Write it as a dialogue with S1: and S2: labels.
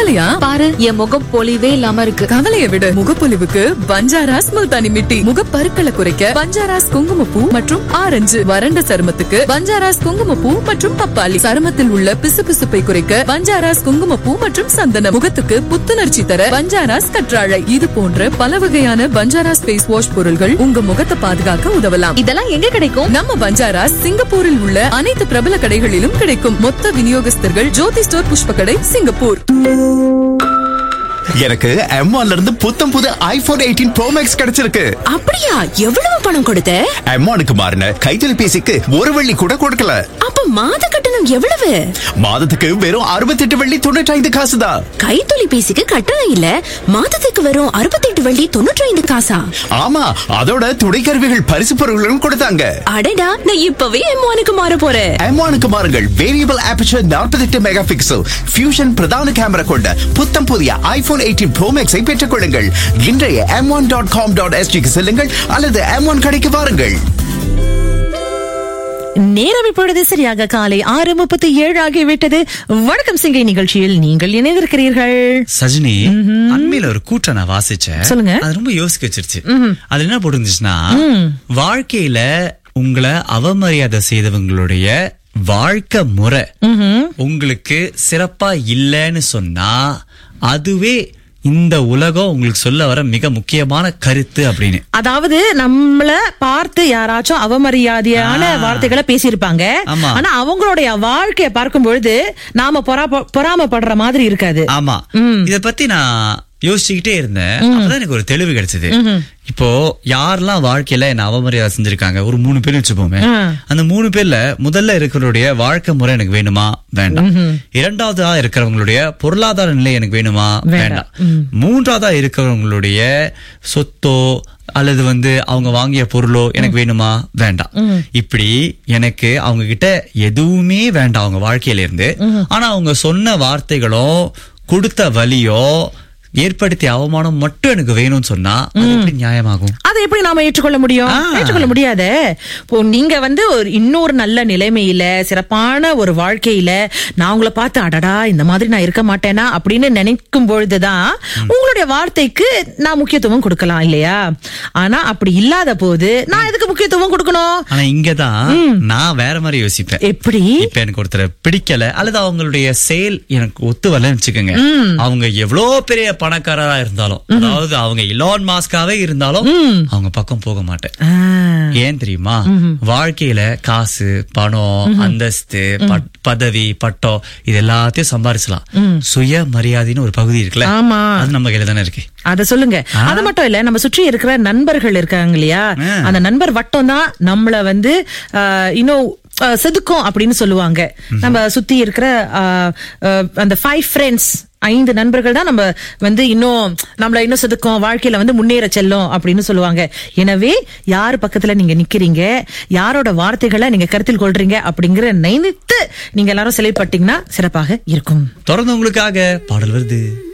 S1: கவலையா
S2: பாரு என் முகம் பொலிவே இல்லாம இருக்கு
S1: கவலைய விடு முகப்பொலிவுக்கு பஞ்சாராஸ் முல்தானி மிட்டி முகப்பருக்களை குறைக்க பஞ்சாராஸ் குங்குமப்பூ மற்றும் ஆரஞ்சு வறண்ட சருமத்துக்கு பஞ்சாராஸ் குங்குமப்பூ மற்றும் பப்பாளி சருமத்தில் உள்ள பிசுபிசுப்பை குறைக்க பஞ்சாராஸ் குங்குமப்பூ மற்றும் சந்தனம் முகத்துக்கு புத்துணர்ச்சி தர பஞ்சாராஸ் கற்றாழை இது போன்ற பல வகையான பஞ்சாராஸ் ஃபேஸ் வாஷ் பொருள்கள் உங்க முகத்தை பாதுகாக்க உதவலாம்
S2: இதெல்லாம் எங்க கிடைக்கும்
S1: நம்ம பஞ்சாராஸ் சிங்கப்பூரில் உள்ள அனைத்து பிரபல கடைகளிலும் கிடைக்கும் மொத்த விநியோகஸ்தர்கள் ஜோதி ஸ்டோர் புஷ்ப கடை சிங்கப்பூர்
S3: எனக்கு M1 ல இருந்து புத்தம் புது ஐபோன் எயிட்டீன் ப்ரோ மேக்ஸ் கிடைச்சிருக்கு
S4: அப்படியா எவ்வளவு பணம் கொடுத்த
S3: M1க்கு மாறின கைத்தொலைபேசிக்கு ஒரு வெள்ளி கூட கொடுக்கல
S4: அப்ப மாத கட்டணம் எவ்வளவு
S3: மாதத்துக்கு வெறும் அறுபத்தெட்டு வெள்ளி தொண்ணூற்றி ஐந்து காசு தான்
S4: கைத்தொலைபேசிக்கு கட்டணம் இல்ல மாதத்துக்கு வரும் அறுபத்தெட்டு வள்ளி தொண்ணூற்றி ஐந்து காசா
S3: ஆமா அதோட துணை கருவிகள் பரிசு பொருட்களும் கொடுத்தாங்க
S4: அடடா நான் இப்பவே எம்மானுக்கு மாற போறேன்
S3: M1க்கு மாறுங்கள் variable aperture 48 mega pixel fusion பிரதான கேமரா கொண்ட புத்தம் புதிய ஐபோன் எயிட்டீன் ப்ரோ மேக்ஸை பெற்றுக் கொள்ளுங்கள் இன்றைய M one dot com dot எஸ்டிக்கு செல்லுங்கள் அல்லது எம் ஒன் கடைக்கு வாருங்கள்
S5: நேரம் இப்பொழுது சரியாக காலை ஆறு முப்பத்தி ஏழு ஆகிவிட்டது வணக்கம் சிங்கை நிகழ்ச்சியில் நீங்கள் இணைந்திருக்கிறீர்கள்
S6: சஜினி அண்மையில ஒரு கூட்டம் நான் வாசிச்சேன்
S5: சொல்லுங்க.
S6: அது ரொம்ப யோசிக்க வச்சிருச்சு அது என்ன போட்டுருந்துச்சுன்னா வாழ்க்கையில உங்களை அவமரியாதை செய்தவங்களுடைய வாழ்க்கை முறை உங்களுக்கு சிறப்பா இல்லைன்னு சொன்னா அதுவே இந்த உலகம் உங்களுக்கு சொல்ல வர மிக முக்கியமான கருத்து அப்படின்னு
S5: அதாவது நம்மள பார்த்து யாராச்சும் அவமரியாதையான
S6: ஆ.
S5: வார்த்தைகளை பேசியிருப்பாங்க
S6: ஆமா.
S5: ஆனா அவங்களுடைய வாழ்க்கைய பார்க்கும் பொழுது நாம பொறா- பொறாமைப்படுற மாதிரி இருக்காது
S6: ஆமா இத பத்தி நான் யோசிச்சுக்கிட்டே இருந்தேன் அப்பதான் எனக்கு ஒரு தெளிவு கிடைச்சது இப்போ யாரெல்லாம் வாழ்க்கையில என்ன அவமரியாதை செஞ்சிருக்காங்க ஒரு மூணு பேர் வச்சுப்போமே அந்த மூணு பேர்ல முதல்ல இருக்கிறவருடைய வாழ்க்கை முறை எனக்கு வேணுமா வேண்டாம் இரண்டாவதா இருக்கிறவங்களுடைய பொருளாதார நிலை எனக்கு வேணுமா
S5: வேண்டாம்.
S6: வேண்டாம் மூன்றாவதா இருக்கிறவங்களுடைய சொத்தோ அல்லது வந்து அவங்க வாங்கிய பொருளோ எனக்கு வேணுமா வேண்டாம் இப்படி எனக்கு அவங்க கிட்ட எதுவுமே வேண்டாம் அவங்க வாழ்க்கையில இருந்து ஆனா அவங்க சொன்ன வார்த்தைகளோ கொடுத்த வலியோ ஏற்படுத்திய அவமானம் மட்டும் எனக்கு வேணும்னு சொன்னா அது எப்படி நியாயமாகும்
S5: அதை எப்படி நாம ஏற்றுக்கொள்ள முடியும்
S6: ஆ.
S5: ஏற்றுக்கொள்ள முடியாதே இப்போ நீங்க வந்து ஒரு இன்னொரு நல்ல நிலைமையில சிறப்பான ஒரு வாழ்க்கையில நான் உங்களை பார்த்து அடடா இந்த மாதிரி நான் இருக்க மாட்டேனா அப்படின்னு நினைக்கும் பொழுதுதான் உங்களுடைய வார்த்தைக்கு நான் முக்கியத்துவம் கொடுக்கலாம் இல்லையா ஆனா அப்படி இல்லாத போது நான் எதுக்கு முக்கியத்துவம் கொடுக்கணும்
S6: ஆனா இங்கதான் நான் வேற மாதிரி யோசிப்பேன்
S5: எப்படி
S6: இப்ப எனக்கு ஒருத்தரை பிடிக்கல அல்லது அவங்களுடைய செயல் எனக்கு ஒத்து வரலன்னு வச்சுக்கோங்க அவங்க எவ்வளவு பெரிய பணக்காரரா இருந்தாலும் அதாவது அவங்க இலான் மாஸ்காவே இருந்தாலும் அவங்க பக்கம் போக மாட்டேன்
S5: ஆ.
S6: ஏன் தெரியுமா வாழ்க்கையில காசு பணம் அந்தஸ்து பட்- பதவி பட்டம் இது எல்லாத்தையும் சம்பாரிச்சலாம் சுய மரியாதைன்னு ஒரு பகுதி இருக்குல்ல
S5: ஆமா.
S6: அது நம்ம கையில தானே இருக்கு
S5: அத சொல்லுங்க அது மட்டும் இல்ல நம்ம சுற்றி இருக்கிற நண்பர்கள் இருக்காங்க இல்லையா
S6: ஆ.
S5: அந்த நண்பர் வட்டம் தான் நம்மள வந்து ஆ, இன்னும் ஆ, செதுக்கும் அப்படின்னு சொல்லுவாங்க நம்ம சுத்தி இருக்கிற ஆ, ஆ, அந்த ஃபைவ் ஃப்ரெண்ட்ஸ் ஐந்து நண்பர்கள் தான் நம்ம வந்து இன்னும் நம்மள இன்னும் செதுக்கும் வாழ்க்கையில வந்து முன்னேற செல்லும் அப்படின்னு சொல்லுவாங்க எனவே யார் பக்கத்துல நீங்க நிக்கிறீங்க யாரோட வார்த்தைகளை நீங்க கருத்தில் கொள்றீங்க அப்படிங்கிற நினைத்து நீங்க எல்லாரும் செயல்பட்டீங்கன்னா சிறப்பாக இருக்கும்
S6: தொடர்ந்து உங்களுக்காக பாடல் வருது